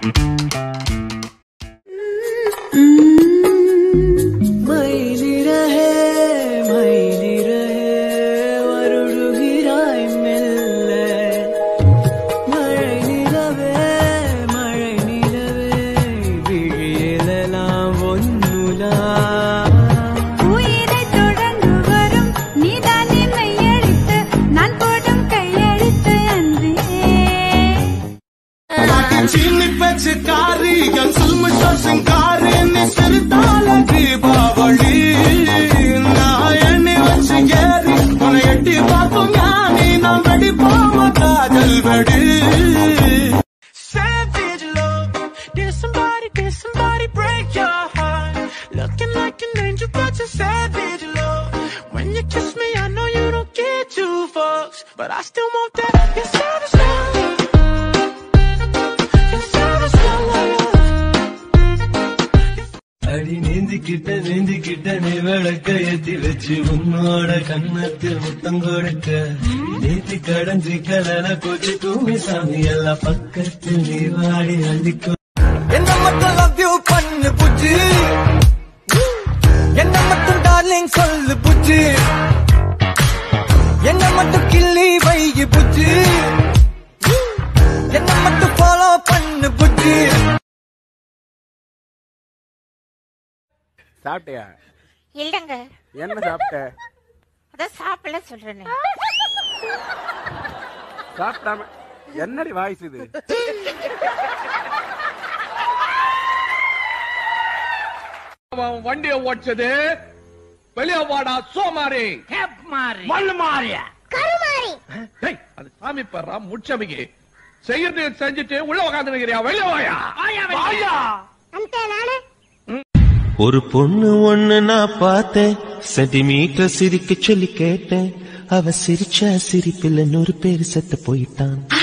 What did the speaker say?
மயிலிறகே மயிலிறகே வருடுகிறாய் மெல்ல மழை நிலவே மழை நிலவே விழியெல்லாம் ஒன்னுலா உயிரை தொடர்ந்து வரும் நீதான் என்னை எழுத்து நான் போடும் கையெழுத்து அன்றே சீனி பேச்சு காரி என் சல்மிஷா சிங்காரி நீ சிரித்தால தீபாவளி நான் எண்ணி வச்சு ஏறி உன்னை எட்டி பார்க்கும் ஞானி நான் வெடி போவ காதல் வெடி Savage love, did somebody, did somebody break your heart? Looking like an angel, but you're savage love. When you kiss me, I know you don't get two fucks, but I still want that. You're savage love. You're savage love. அடி நீந்திக்கிட்ட நீந்திக்கிட்ட நீ விளக்க ஏத்தி வச்சு உன்னோட கண்ணத்தில் முத்தம் கொடுக்க நீத்தி கடஞ்சி கடல போச்சு தூமி சாமி எல்லாம் பக்கத்தில் நீ வாடி அள்ளிக்கோ என்ன மட்டும் லவ் யூ பண்ணு புஜ்ஜி என்ன மட்டும் டார்லிங் சொல்லு புஜ்ஜி என்ன மட்டும் கிள்ளி வை புஜ்ஜி என்ன மட்டும் ஃபாலோ பண்ணு புஜ்ஜி சாப்பிட்டியா இல்லங்க என்ன சாப்பிட்ட அதான் சாப்பிடல சொல்றேனே சாப்பிடாம என்னடி வாய்ஸ் இது அவன் வண்டிய ஓடிச்சது வெளியே வாடா சோமாரி மண்ணு மாறிய டேய், அது சாமி பர்றா முச்சமிக்கு செய்யறது செஞ்சுட்டு உள்ள உட்காந்து நிக்கிறியா வெளியே வாயா வாயா ஒரு பொண்ணு ஒண்ணு நான் பார்த்தேன் சென்டிமீட்டர் சிரிக்க சொல்லி கேட்டேன் அவ சிரிச்ச சிரிப்பில் நூறு பேர் செத்து போயிட்டான்